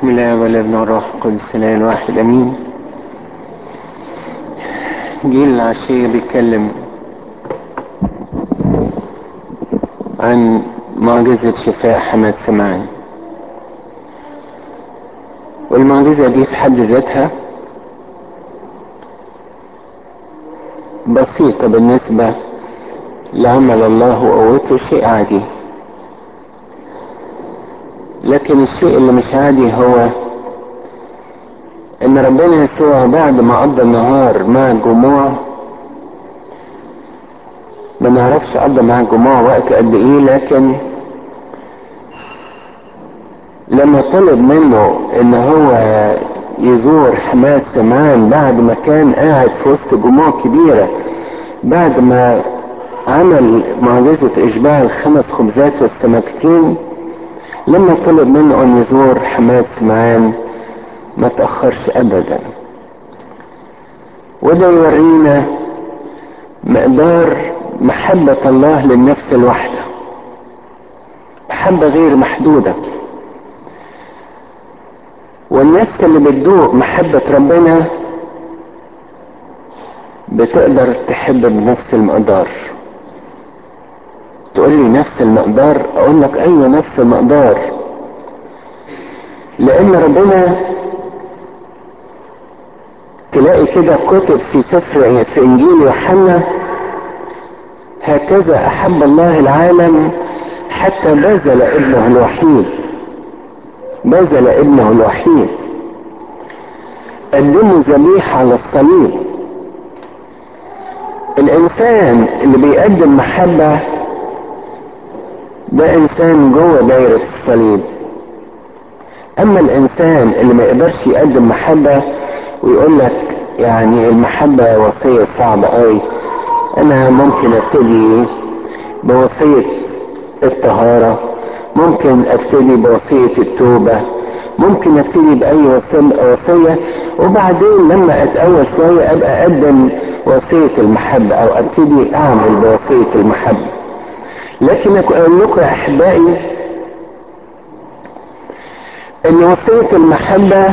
بسم الله والابن والروح القدس الاله الواحد امين جيل العشية بيتكلم عن معجزة شفاء حماد سمعان والمعجزة دي في حد ذاتها بسيطة بالنسبة لعمل الله وقوته شيء عادي لكن الشيء اللي مش عادي هو ان ربنا يسوع بعد ما قضى النهار مع الجموع ما نعرفش قضى مع الجموع وقت قد ايه لكن لما طلب منه ان هو يزور حماد سمعان بعد ما كان قاعد في وسط جموع كبيرة بعد ما عمل معجزة اشباع الخمس خبزات والسمكتين لما طلب منه ان يزور حماد سمعان ما تأخرش ابدا وده يورينا مقدار محبة الله للنفس الواحدة محبة غير محدودة والنفس اللي بتدوق محبة ربنا بتقدر تحب بنفس المقدار تقول لي نفس المقدار اقول لك ايوه نفس المقدار لان ربنا تلاقي كده كتب في سفر في انجيل يوحنا هكذا احب الله العالم حتى بذل ابنه الوحيد بذل ابنه الوحيد قدمه ذبيحة على الصليب الانسان اللي بيقدم محبة ده انسان جوه دايرة الصليب اما الانسان اللي ما يقدرش يقدم محبة ويقول لك يعني المحبة وصية صعبة قوي انا ممكن ابتدي بوصية الطهارة ممكن ابتدي بوصية التوبة ممكن ابتدي باي وصية وبعدين لما اتقوى شوية ابقى اقدم وصية المحبة او ابتدي اعمل بوصية المحبة لكن اقول لكم يا احبائي ان وصية المحبة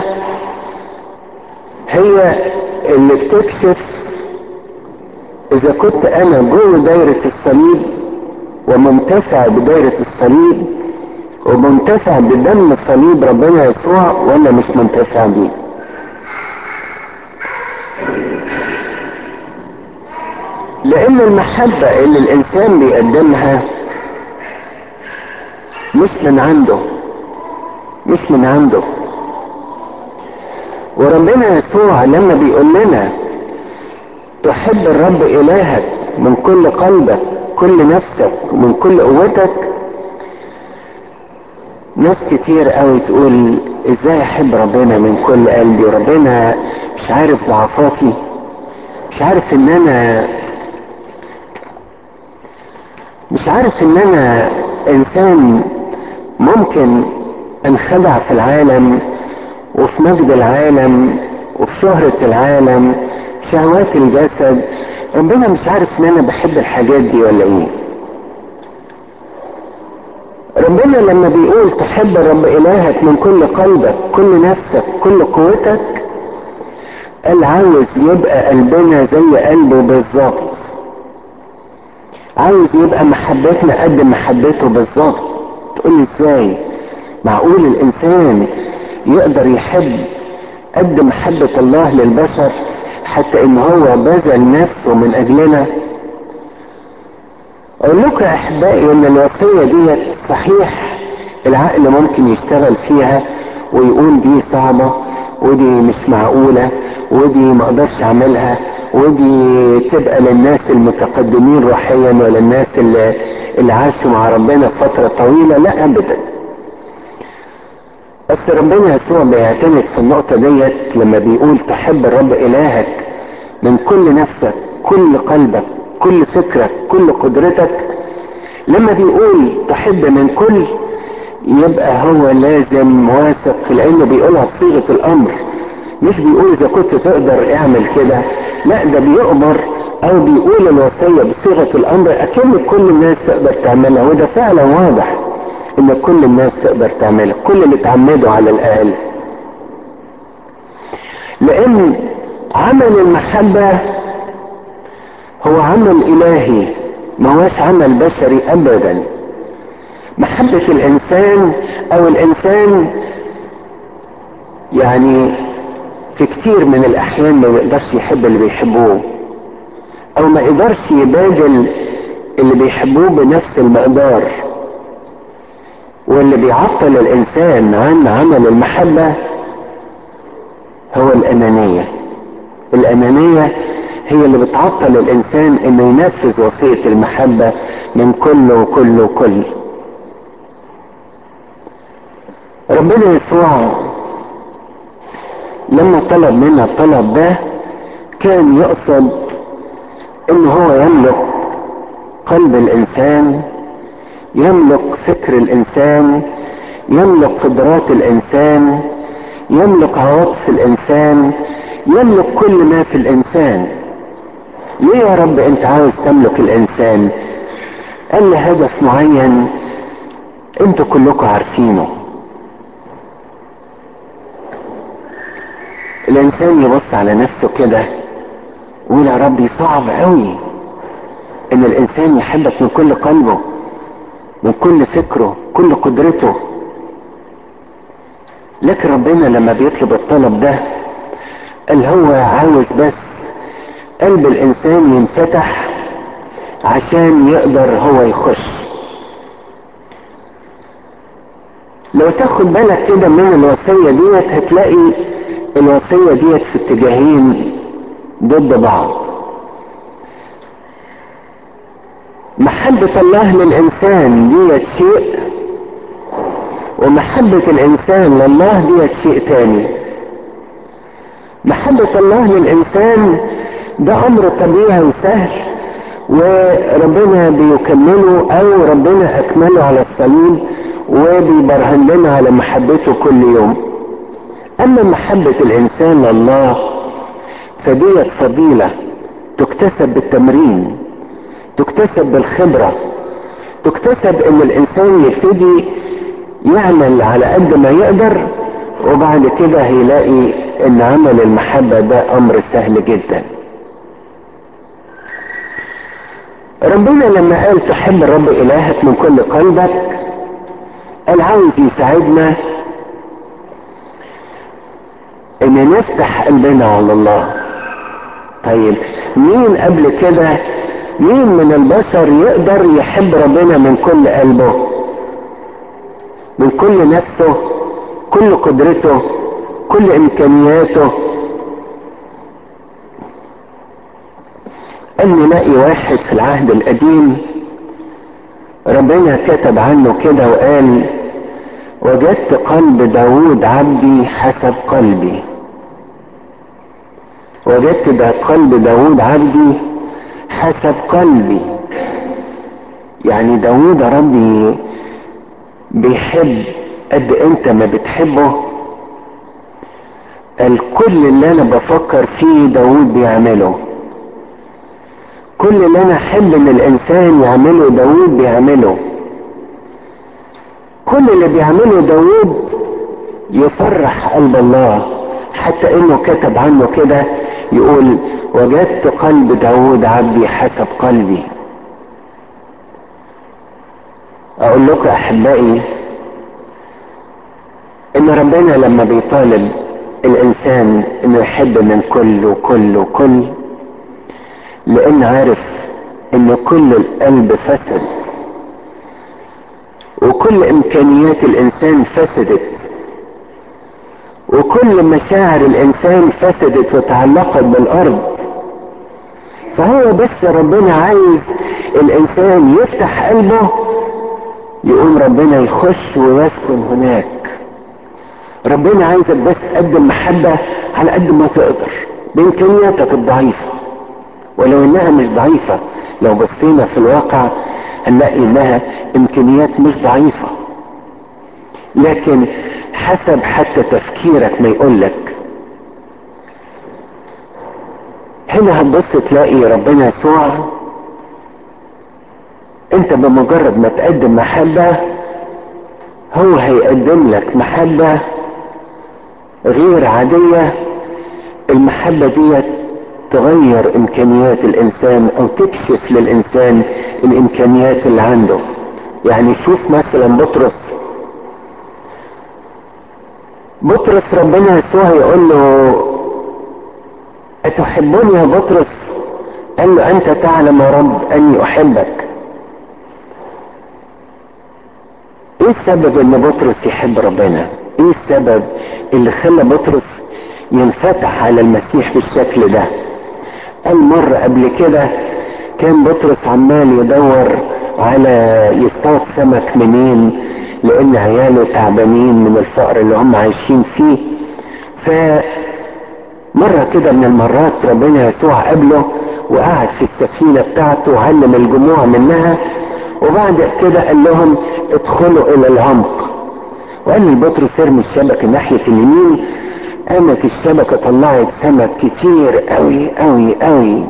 هي اللي بتكشف اذا كنت انا جوه دايرة الصليب ومنتفع بدايرة الصليب ومنتفع بدم صليب ربنا يسوع ولا مش منتفع بيه لان المحبة اللي الانسان بيقدمها مش من عنده مش من عنده وربنا يسوع لما بيقول لنا تحب الرب الهك من كل قلبك كل نفسك من كل قوتك ناس كتير قوي تقول ازاي احب ربنا من كل قلبي وربنا مش عارف ضعفاتي مش عارف ان انا مش عارف ان انا انسان ممكن انخدع في العالم وفي مجد العالم وفي شهرة العالم شهوات الجسد ربنا مش عارف ان انا بحب الحاجات دي ولا ايه ربنا لما بيقول تحب الرب الهك من كل قلبك كل نفسك كل قوتك قال عاوز يبقى قلبنا زي قلبه بالظبط عاوز يبقى محبتنا قد محبته بالظبط تقول ازاي معقول الانسان يقدر يحب قد محبة الله للبشر حتى ان هو بذل نفسه من اجلنا اقول لكم يا احبائي ان الوصية دي صحيح العقل ممكن يشتغل فيها ويقول دي صعبة ودي مش معقولة ودي ما اقدرش اعملها ودي تبقى للناس المتقدمين روحيا ولا الناس اللي, اللي عاشوا مع ربنا فترة طويلة لا ابدا بس ربنا يسوع بيعتمد في النقطة ديت لما بيقول تحب الرب إلهك من كل نفسك كل قلبك كل فكرك كل قدرتك لما بيقول تحب من كل يبقى هو لازم واثق لأنه بيقولها بصيغة الأمر مش بيقول إذا كنت تقدر اعمل كده لا ده بيؤمر أو بيقول الوصية بصيغة الأمر أكن كل الناس تقدر تعملها وده فعلا واضح ان كل الناس تقدر تعملها كل اللي اتعمدوا على الاقل لان عمل المحبة هو عمل الهي ما هوش عمل بشري ابدا محبة الانسان او الانسان يعني في كتير من الاحيان ما يقدرش يحب اللي بيحبوه او ما يقدرش يبادل اللي بيحبوه بنفس المقدار واللي بيعطل الانسان عن عمل المحبة هو الانانية الانانية هي اللي بتعطل الانسان انه ينفذ وصية المحبة من كل وكل وكل ربنا يسوع لما طلب منا الطلب ده كان يقصد ان هو يملك قلب الانسان يملك فكر الانسان يملك قدرات الانسان يملك عواطف الانسان يملك كل ما في الانسان ليه يا رب انت عاوز تملك الانسان قال لي هدف معين انتوا كلكم عارفينه الانسان يبص على نفسه كده ويقول يا ربي صعب قوي ان الانسان يحبك من كل قلبه من كل فكره كل قدرته لكن ربنا لما بيطلب الطلب ده قال هو عاوز بس قلب الانسان ينفتح عشان يقدر هو يخش لو تاخد بالك كده من الوصية ديت هتلاقي الوصية ديت في اتجاهين ضد بعض محبة الله للإنسان ديت شيء ومحبة الإنسان لله ديت شيء تاني محبة الله للإنسان ده أمر طبيعي وسهل وربنا بيكمله أو ربنا أكمله على الصليب وبيبرهن لنا على محبته كل يوم أما محبة الإنسان لله فديت فضيلة تكتسب بالتمرين تكتسب بالخبرة تكتسب ان الانسان يبتدي يعمل على قد ما يقدر وبعد كده هيلاقي ان عمل المحبة ده امر سهل جدا ربنا لما قال تحب الرب الهك من كل قلبك قال عاوز يساعدنا ان نفتح قلبنا على الله طيب مين قبل كده مين من البشر يقدر يحب ربنا من كل قلبه من كل نفسه كل قدرته كل امكانياته قال نلاقي واحد في العهد القديم ربنا كتب عنه كده وقال وجدت قلب داود عبدي حسب قلبي وجدت ده قلب داود عبدي حسب قلبي يعني داود ربي بيحب قد انت ما بتحبه الكل اللي انا بفكر فيه داود بيعمله كل اللي انا احب ان الانسان يعمله داود بيعمله كل اللي بيعمله داود يفرح قلب الله حتى انه كتب عنه كده يقول وجدت قلب داود عبدي حسب قلبي اقول لكم احبائي ان ربنا لما بيطالب الانسان انه يحب من كل وكل وكل لان عارف ان كل القلب فسد وكل امكانيات الانسان فسدت وكل مشاعر الانسان فسدت وتعلقت بالارض فهو بس ربنا عايز الانسان يفتح قلبه يقوم ربنا يخش ويسكن هناك ربنا عايزك بس تقدم محبة على قد ما تقدر بامكانياتك الضعيفة ولو انها مش ضعيفة لو بصينا في الواقع هنلاقي انها امكانيات مش ضعيفة لكن حسب حتى تفكيرك ما يقولك هنا هتبص تلاقي ربنا يسوع انت بمجرد ما تقدم محبة هو هيقدم لك محبة غير عادية المحبة دي تغير امكانيات الانسان او تكشف للانسان الامكانيات اللي عنده يعني شوف مثلا بطرس بطرس ربنا يسوع يقول له أتحبني يا بطرس قال له أنت تعلم يا رب أني أحبك إيه السبب أن بطرس يحب ربنا إيه السبب اللي خلى بطرس ينفتح على المسيح بالشكل ده قال مرة قبل كده كان بطرس عمال يدور على يصطاد سمك منين لان عياله تعبانين من الفقر اللي هم عايشين فيه ف مرة كده من المرات ربنا يسوع قابله وقعد في السفينة بتاعته وعلم الجموع منها وبعد كده قال لهم ادخلوا الى العمق وقال لبطرس ارمي الشبكة ناحية اليمين قامت الشبكة طلعت سمك كتير قوي قوي قوي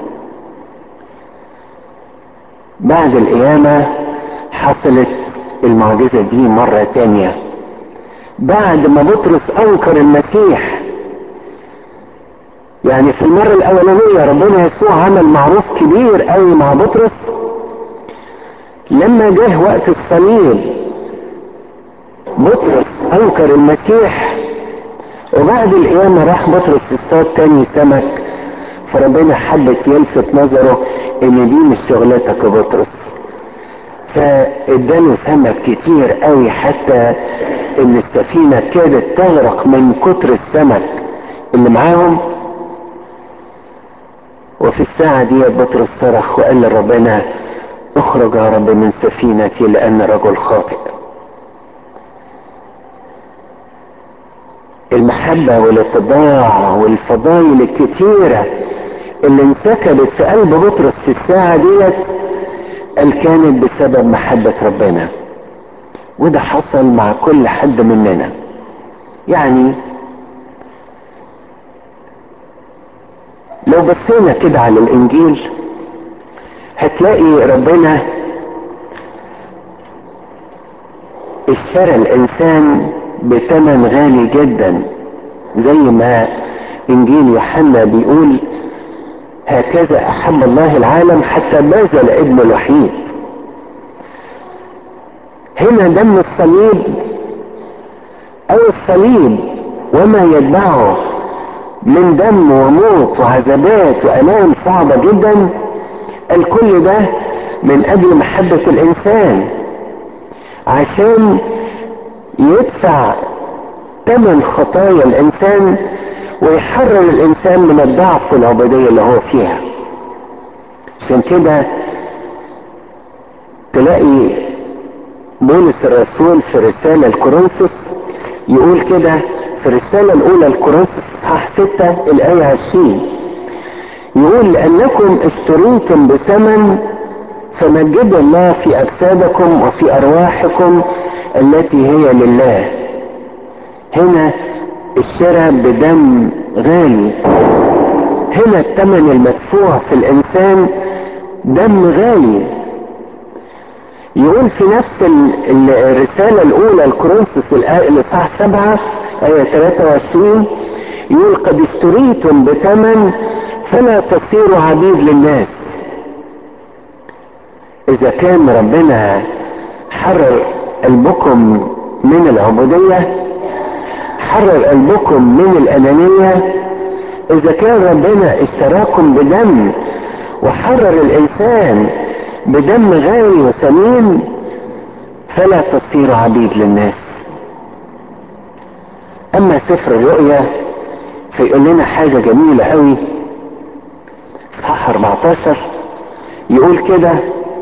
بعد القيامة حصلت المعجزة دي مرة تانية بعد ما بطرس انكر المسيح يعني في المرة الاولانية ربنا يسوع عمل معروف كبير قوي مع بطرس لما جه وقت الصليب بطرس انكر المسيح وبعد القيامة راح بطرس اصطاد تاني سمك فربنا حبت يلفت نظره ان دي مش شغلتك يا بطرس فاداله سمك كتير قوي حتى ان السفينة كادت تغرق من كتر السمك اللي معاهم وفي الساعة دي بطرس صرخ وقال لربنا اخرج يا رب من سفينتي لان رجل خاطئ المحبة والاتضاع والفضائل الكتيرة اللي انسكبت في قلب بطرس في الساعة ديت قال كانت بسبب محبة ربنا وده حصل مع كل حد مننا يعني لو بصينا كده على الانجيل هتلاقي ربنا اشترى الانسان بثمن غالي جدا زي ما انجيل يوحنا بيقول هكذا احب الله العالم حتى بذل ابنه الوحيد هنا دم الصليب او الصليب وما يتبعه من دم وموت وعذابات والام صعبه جدا الكل ده من اجل محبه الانسان عشان يدفع ثمن خطايا الانسان ويحرر الانسان من الضعف والعبوديه اللي هو فيها عشان كده تلاقي بولس الرسول في رسالة الكورنثوس يقول كده في الرسالة الأولى الكورنثوس اصحاح 6 الآية 20 يقول لأنكم اشتريتم بثمن فمجدوا الله في أجسادكم وفي أرواحكم التي هي لله هنا الشراء بدم غالي هنا الثمن المدفوع في الإنسان دم غالي يقول في نفس الرسالة الأولى الكورنثوس الإصحاح 7 آية 23 يقول قد اشتريتم بثمن فلا تصيروا عبيد للناس إذا كان ربنا حرر قلبكم من العبودية حرر قلبكم من الأنانية إذا كان ربنا اشتراكم بدم وحرر الإنسان بدم غالي وثمين فلا تصيروا عبيد للناس أما سفر الرؤيا فيقول لنا حاجة جميلة قوي اصحاح 14 يقول كده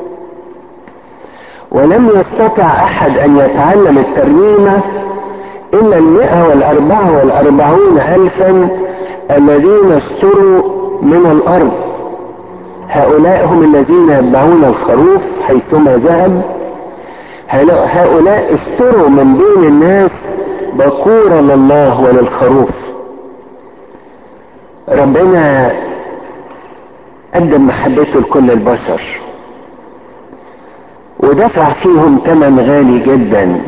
ولم يستطع أحد أن يتعلم الترنيمة إلا المئة والأربعة والأربعون ألفا الذين اشتروا من الأرض هؤلاء هم الذين يتبعون الخروف حيثما ذهب هؤلاء اشتروا من بين الناس بكورا لله وللخروف ربنا قدم محبته لكل البشر ودفع فيهم ثمن غالي جدا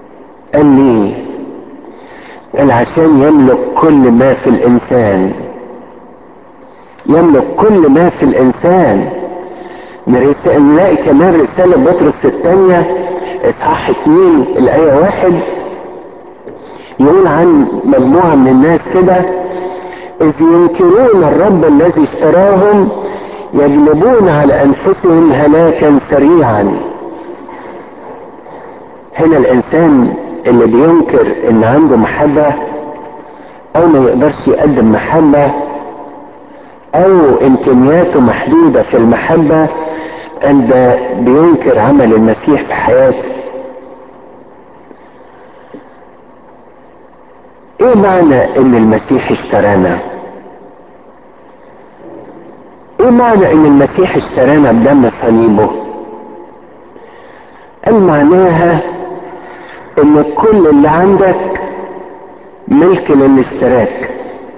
قال ليه قال عشان يملك كل ما في الانسان يملك كل ما في الانسان نلاقي كمان رسالة بطرس الثانية اصحاح اتنين الاية واحد يقول عن مجموعة من الناس كده اذ ينكرون الرب الذي اشتراهم يجلبون على انفسهم هلاكا سريعا هنا الانسان اللي بينكر ان عنده محبة او ما يقدرش يقدم محبة او امكانياته محدودة في المحبة قال ده بينكر عمل المسيح في حياته ايه معنى ان المسيح اشترانا ايه معنى ان المسيح اشترانا بدم صليبه قال معناها ان كل اللي عندك ملك للي اشتراك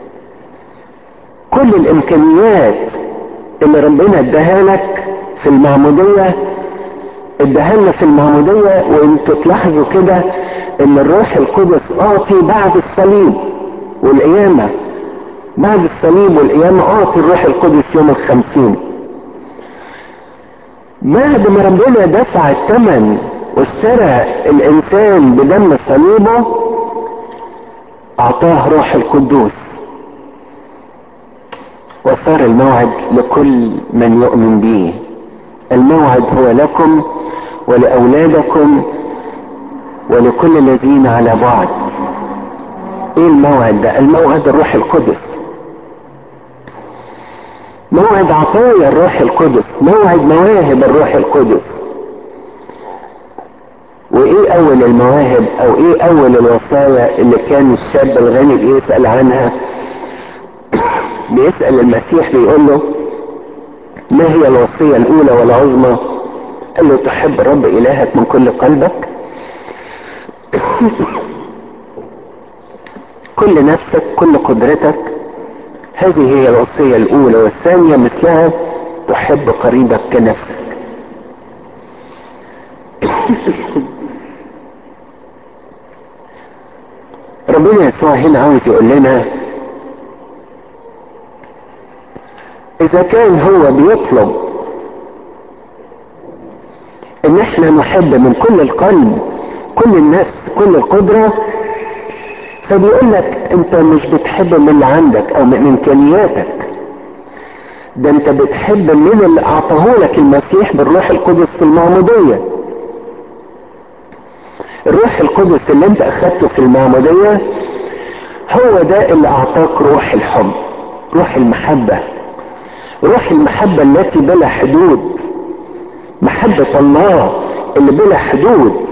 كل الامكانيات اللي ربنا اداها لك في المعمودية اداها لنا في المعمودية وانتوا تلاحظوا كده ان الروح القدس اعطي بعد الصليب والقيامة بعد الصليب والقيامة اعطي الروح القدس يوم الخمسين بعد ما ربنا دفع الثمن واشترى الانسان بدم صليبه اعطاه روح القدوس وصار الموعد لكل من يؤمن به الموعد هو لكم ولأولادكم ولكل الذين على بعد ايه الموعد ده الموعد الروح القدس موعد عطايا الروح القدس موعد مواهب الروح القدس وايه اول المواهب او ايه اول الوصايا اللي كان الشاب الغني بيسأل عنها بيسأل المسيح بيقول له ما هي الوصية الاولى والعظمى قال له تحب رب الهك من كل قلبك كل نفسك كل قدرتك هذه هي الوصية الاولى والثانية مثلها تحب قريبك كنفسك ربنا يسوع هنا عاوز يقول لنا اذا كان هو بيطلب ان احنا نحب من كل القلب كل النفس كل القدرة فبيقول لك انت مش بتحب من اللي عندك او من امكانياتك ده انت بتحب من اللي اعطاه لك المسيح بالروح القدس في المعمودية الروح القدس اللي انت اخدته في المعمودية هو ده اللي اعطاك روح الحب روح المحبة روح المحبة التي بلا حدود محبة الله اللي بلا حدود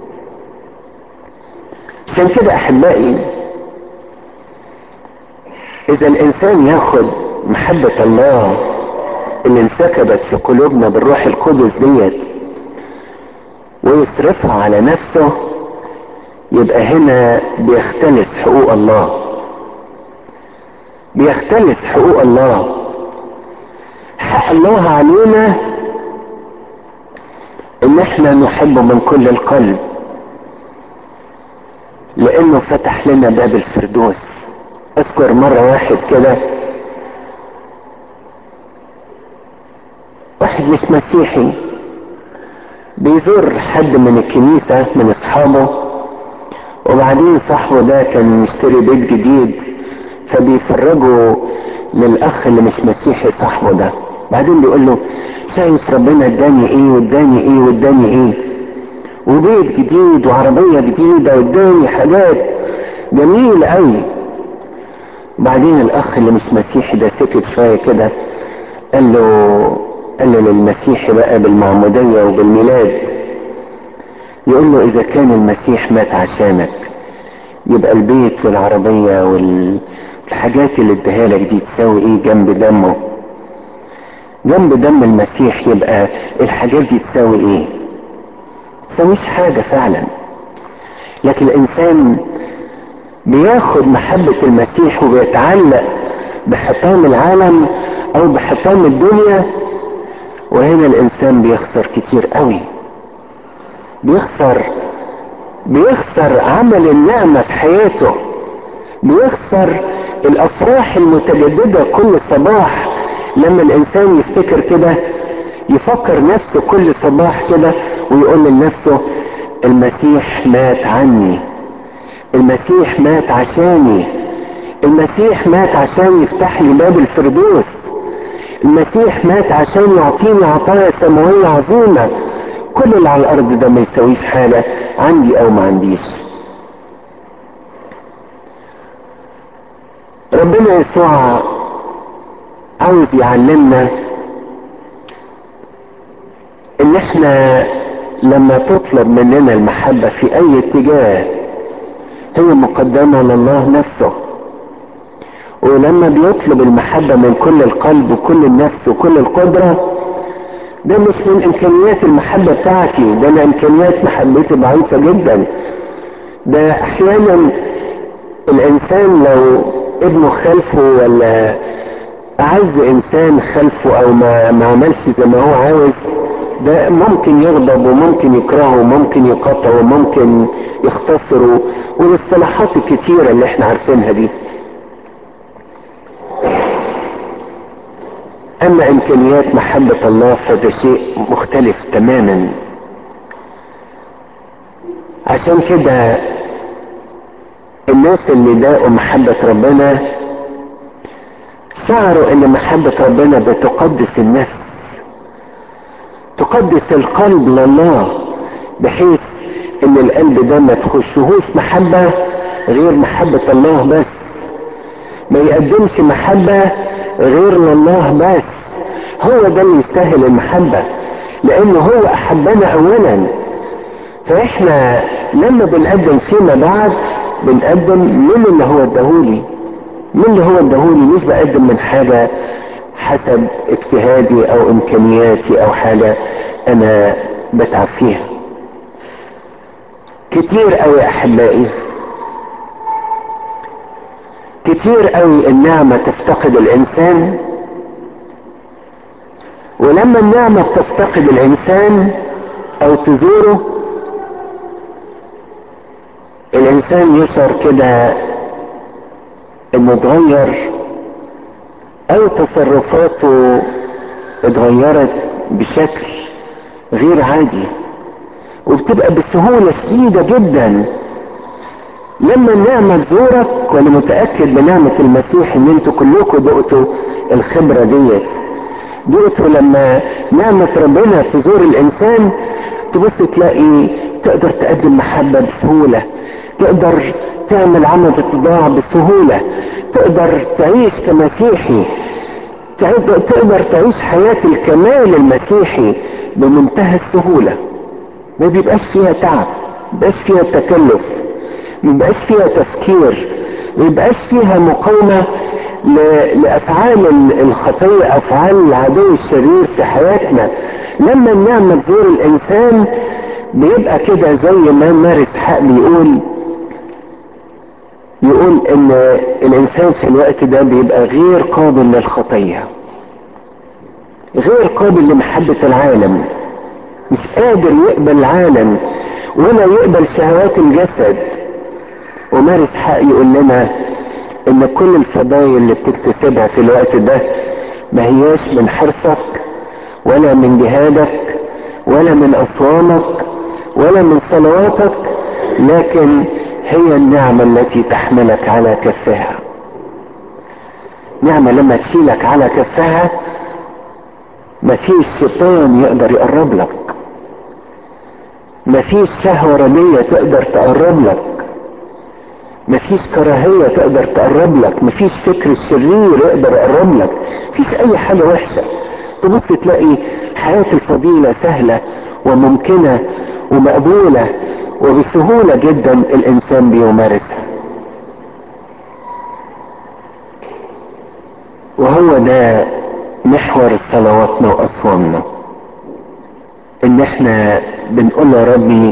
عشان كده احبائي اذا الانسان ياخد محبة الله اللي انسكبت في قلوبنا بالروح القدس ديت ويصرفها على نفسه يبقى هنا بيختلس حقوق الله بيختلس حقوق الله حق الله علينا ان احنا نحبه من كل القلب لانه فتح لنا باب الفردوس اذكر مرة واحد كده واحد مش مسيحي بيزور حد من الكنيسة من اصحابه وبعدين صاحبه ده كان مشتري بيت جديد فبيفرجوا للاخ اللي مش مسيحي صاحبه ده بعدين بيقول له شايف ربنا اداني ايه واداني ايه واداني ايه وبيت جديد وعربية جديدة واداني حاجات جميلة قوي بعدين الاخ اللي مش مسيحي ده سكت شوية كده قال له قال له للمسيحي بقى بالمعمودية وبالميلاد يقول له اذا كان المسيح مات عشانك يبقى البيت والعربية والحاجات اللي اداها لك دي تساوي ايه جنب دمه جنب دم المسيح يبقى الحاجات دي تساوي ايه تساويش حاجة فعلا لكن الانسان بياخد محبة المسيح وبيتعلق بحطام العالم او بحطام الدنيا وهنا الانسان بيخسر كتير قوي بيخسر بيخسر عمل النعمة في حياته بيخسر الافراح المتجددة كل صباح لما الانسان يفتكر كده يفكر نفسه كل صباح كده ويقول لنفسه المسيح مات عني المسيح مات عشاني المسيح مات عشان يفتح لي باب الفردوس المسيح مات عشان يعطيني عطايا سماوية عظيمة كل اللي على الارض ده ما يسويش حاجة عندي او ما عنديش ربنا يسوع عاوز يعلمنا ان احنا لما تطلب مننا المحبة في اي اتجاه هي مقدمة لله نفسه ولما بيطلب المحبة من كل القلب وكل النفس وكل القدرة ده مش من امكانيات المحبة بتاعتي ده انا امكانيات محبتي ضعيفة جدا ده احيانا الانسان لو ابنه خلفه ولا اعز انسان خلفه او ما, ما عملش زي ما هو عاوز ده ممكن يغضب وممكن يكرهه وممكن يقطعه وممكن يختصره والاصطلاحات الكتيرة اللي احنا عارفينها دي اما امكانيات محبة الله فده شيء مختلف تماما عشان كده الناس اللي داقوا محبة ربنا شعروا ان محبة ربنا بتقدس النفس تقدس القلب لله بحيث ان القلب ده ما تخشهوش محبة غير محبة الله بس ما يقدمش محبة غير لله بس هو ده اللي يستاهل المحبة لانه هو احبنا اولا فاحنا لما بنقدم فيما بعد بنقدم من اللي هو اداهولي من اللي هو اداهولي مش بقدم من حاجة حسب اجتهادي او امكانياتي او حاجة انا بتعب فيها كتير قوي احبائي كتير قوي النعمة تفتقد الانسان ولما النعمة بتفتقد الانسان او تزوره الانسان يشعر كده انه اتغير او تصرفاته اتغيرت بشكل غير عادي وبتبقى بسهولة شديدة جدا لما النعمة تزورك وانا متأكد بنعمة المسيح ان انتوا كلكم دقتوا الخبرة ديت دقتوا لما نعمة ربنا تزور الانسان تبص تلاقي تقدر تقدم محبة بسهولة تقدر تعمل عمل اتضاع بسهولة تقدر تعيش كمسيحي تقدر تعيش حياة الكمال المسيحي بمنتهى السهولة ما بيبقاش فيها تعب ما بيبقاش فيها تكلف ما بيبقاش فيها تفكير ما بيبقاش فيها مقاومة لأفعال الخطية أفعال العدو الشرير في حياتنا لما النعمة تزور الإنسان بيبقى كده زي ما مارس حق بيقول يقول ان الانسان في الوقت ده بيبقى غير قابل للخطية غير قابل لمحبة العالم مش قادر يقبل العالم ولا يقبل شهوات الجسد ومارس حق يقول لنا ان كل الفضايل اللي بتكتسبها في الوقت ده ما هياش من حرصك ولا من جهادك ولا من اصوامك ولا من صلواتك لكن هي النعمة التي تحملك على كفها نعمة لما تشيلك على كفها مفيش شيطان يقدر يقرب لك مفيش شهوة ردية تقدر تقرب لك مفيش كراهية تقدر تقرب لك مفيش فكر الشرير يقدر يقرب لك مفيش اي حاجة وحشة تبص تلاقي حياة الفضيلة سهلة وممكنة ومقبولة وبسهولة جدا الانسان بيمارسها وهو ده محور صلواتنا واصوامنا ان احنا بنقول يا ربي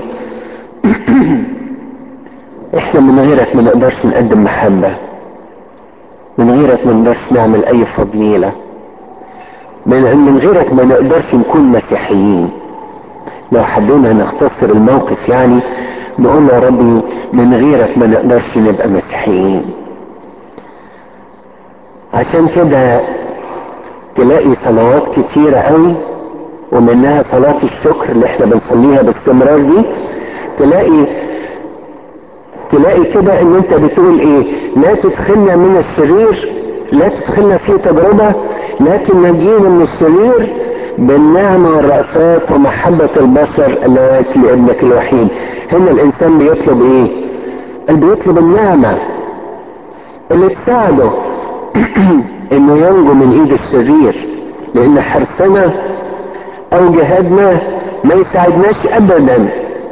احنا من غيرك ما نقدرش نقدم محبة من غيرك ما نقدرش نعمل اي فضيلة من, من غيرك ما نقدرش نكون مسيحيين لو حبينا نختصر الموقف يعني نقول يا ربي من غيرك ما نقدرش نبقى مسيحيين عشان كده تلاقي صلوات كتيرة قوي ومنها صلاة الشكر اللي احنا بنصليها باستمرار دي تلاقي تلاقي كده ان انت بتقول ايه لا تدخلنا من الشرير لا تدخلنا في تجربة لكن نجينا من الشرير بالنعمة والرأفات ومحبة البشر اللواتي لابنك الوحيد هنا الانسان بيطلب ايه اللي بيطلب النعمة اللي تساعده انه ينجو من ايد الشرير لان حرصنا او جهادنا ما يساعدناش ابدا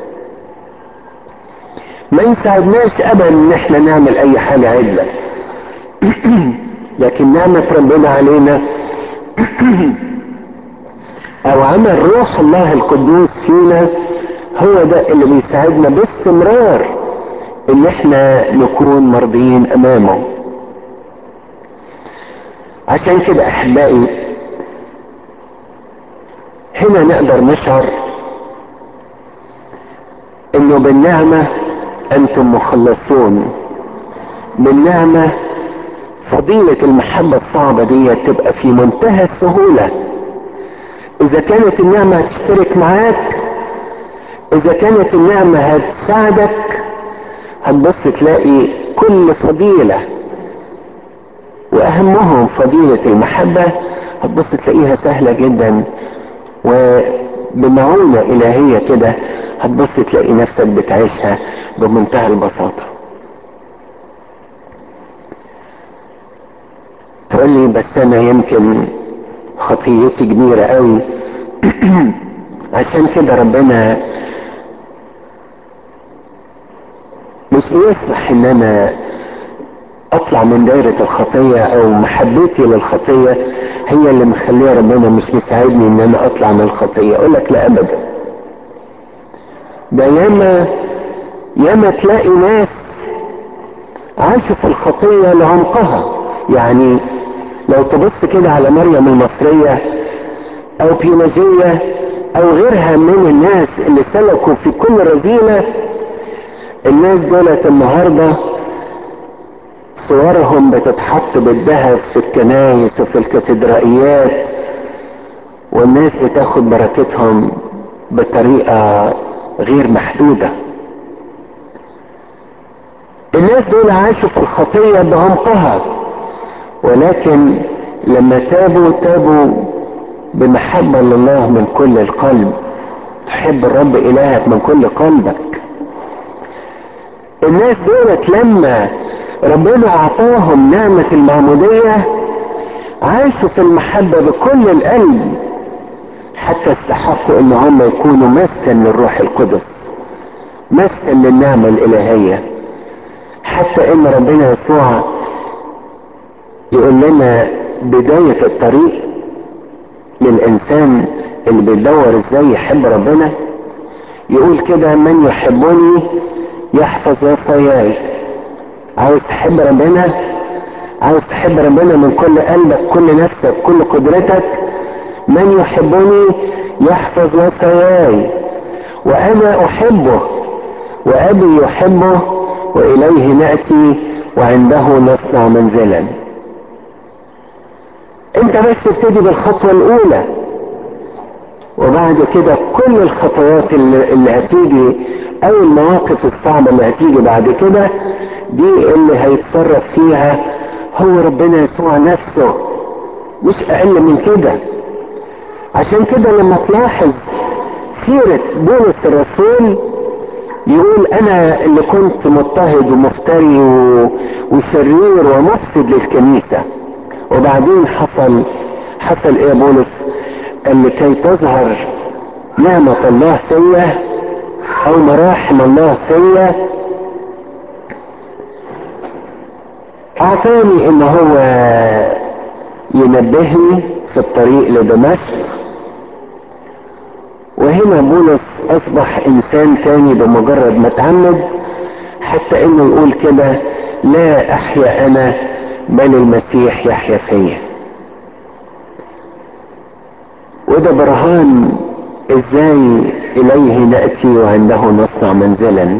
ما يساعدناش ابدا ان احنا نعمل اي حاجة عدلة لكن نعمة ربنا علينا او عمل روح الله القدوس فينا هو ده اللي بيساعدنا باستمرار ان احنا نكون مرضيين امامه عشان كده احبائي هنا نقدر نشعر انه بالنعمة انتم مخلصون بالنعمة فضيلة المحبة الصعبة دي تبقى في منتهى السهولة اذا كانت النعمة هتشترك معاك اذا كانت النعمة هتساعدك هتبص تلاقي كل فضيلة واهمهم فضيلة المحبة هتبص تلاقيها سهلة جدا وبمعونة الهية كده هتبص تلاقي نفسك بتعيشها بمنتهى البساطة تقول لي بس انا يمكن خطيتي كبيرة قوي عشان كده ربنا مش بيسمح ان انا اطلع من دايرة الخطية او محبتي للخطية هي اللي مخليه ربنا مش مساعدني ان انا اطلع من الخطية اقول لك لا ابدا ده ياما ياما تلاقي ناس عاشوا في الخطية لعمقها يعني لو تبص كده على مريم المصرية او بيولوجية او غيرها من الناس اللي سلكوا في كل رذيلة الناس دولت النهارده صورهم بتتحط بالذهب في الكنايس وفي الكاتدرائيات والناس بتاخد بركتهم بطريقة غير محدودة الناس دول عاشوا في الخطية بعمقها ولكن لما تابوا تابوا بمحبة لله من كل القلب تحب الرب إلهك من كل قلبك الناس دولت لما ربنا اعطاهم نعمة المعمودية عاشوا في المحبة بكل القلب حتى استحقوا ان هم يكونوا مسكن للروح القدس مسكن للنعمة الالهية حتى ان ربنا يسوع يقول لنا بداية الطريق للانسان اللي بيدور ازاي يحب ربنا يقول كده من يحبني يحفظ وصاياي عاوز تحب ربنا عاوز تحب ربنا من كل قلبك كل نفسك كل قدرتك من يحبني يحفظ وصاياي وانا احبه وابي يحبه واليه ناتي وعنده نصنع منزلا انت بس ابتدي بالخطوه الاولى وبعد كده كل الخطوات اللي, اللي هتيجي او المواقف الصعبة اللي هتيجي بعد كده دي اللي هيتصرف فيها هو ربنا يسوع نفسه مش اقل من كده عشان كده لما تلاحظ سيرة بولس الرسول يقول انا اللي كنت مضطهد ومفتري وشرير ومفسد للكنيسة وبعدين حصل حصل ايه بولس قال لكي تظهر نعمة الله فيا او مراحم الله فيا اعطاني ان هو ينبهني في الطريق لدمشق وهنا بولس اصبح انسان تاني بمجرد ما اتعمد حتى انه يقول كده لا احيا انا بل المسيح يحيا فيا وده برهان ازاي اليه ناتي وعنده نصنع منزلا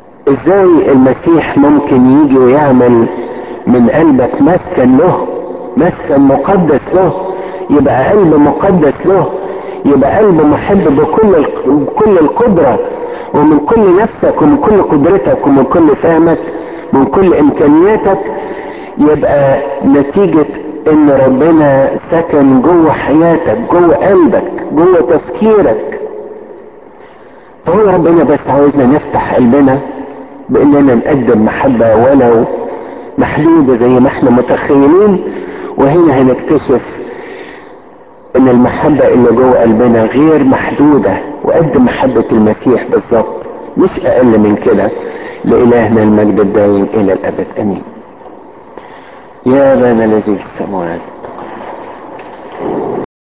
ازاي المسيح ممكن يجي ويعمل من قلبك مسكن له مسكن مقدس له يبقى قلب مقدس له يبقى قلب محب بكل بكل القدرة ومن كل نفسك ومن كل قدرتك ومن كل فهمك من كل امكانياتك يبقى نتيجة ان ربنا سكن جوه حياتك جوه قلبك جوه تفكيرك فهو ربنا بس عاوزنا نفتح قلبنا باننا نقدم محبة ولو محدودة زي ما احنا متخيلين وهنا هنكتشف ان المحبة اللي جوه قلبنا غير محدودة وقد محبة المسيح بالظبط مش اقل من كده لالهنا المجد الدائم الى الابد امين يا ابانا الذي في السماوات